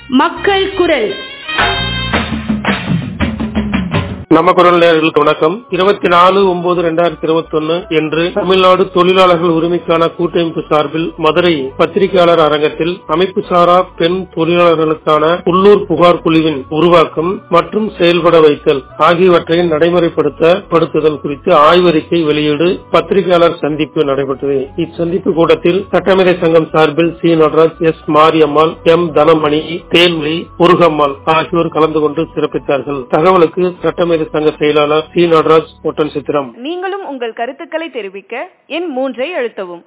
மக்கள் குரல் நம்ம குரல் நேயர்களுக்கு வணக்கம் இருபத்தி நாலு ஒன்பது ரெண்டாயிரத்தி இருபத்தி ஒன்னு என்று தமிழ்நாடு தொழிலாளர்கள் உரிமைக்கான கூட்டமைப்பு சார்பில் மதுரை பத்திரிகையாளர் அரங்கத்தில் அமைப்பு சாரா பெண் தொழிலாளர்களுக்கான உள்ளூர் புகார் குழுவின் உருவாக்கம் மற்றும் செயல்பட வைத்தல் ஆகியவற்றை நடைமுறைப்படுத்த படுத்துதல் குறித்து ஆய்வறிக்கை வெளியீடு பத்திரிகையாளர் சந்திப்பு நடைபெற்றது இச்சந்திப்பு கூட்டத்தில் சட்டமேதை சங்கம் சார்பில் C Nataraj S Mariyammal M Thanamani Thenmozhi Murugammal ஆகியோர் கலந்து கொண்டு சிறப்பித்தார்கள் தகவலுக்கு சட்டமேதை சங்க செயலாளர் சி நடராஜ் ஒட்டன் சித்திரம் நீங்களும் உங்கள் கருத்துக்களை தெரிவிக்க எண் மூன்றை அழுத்தவும்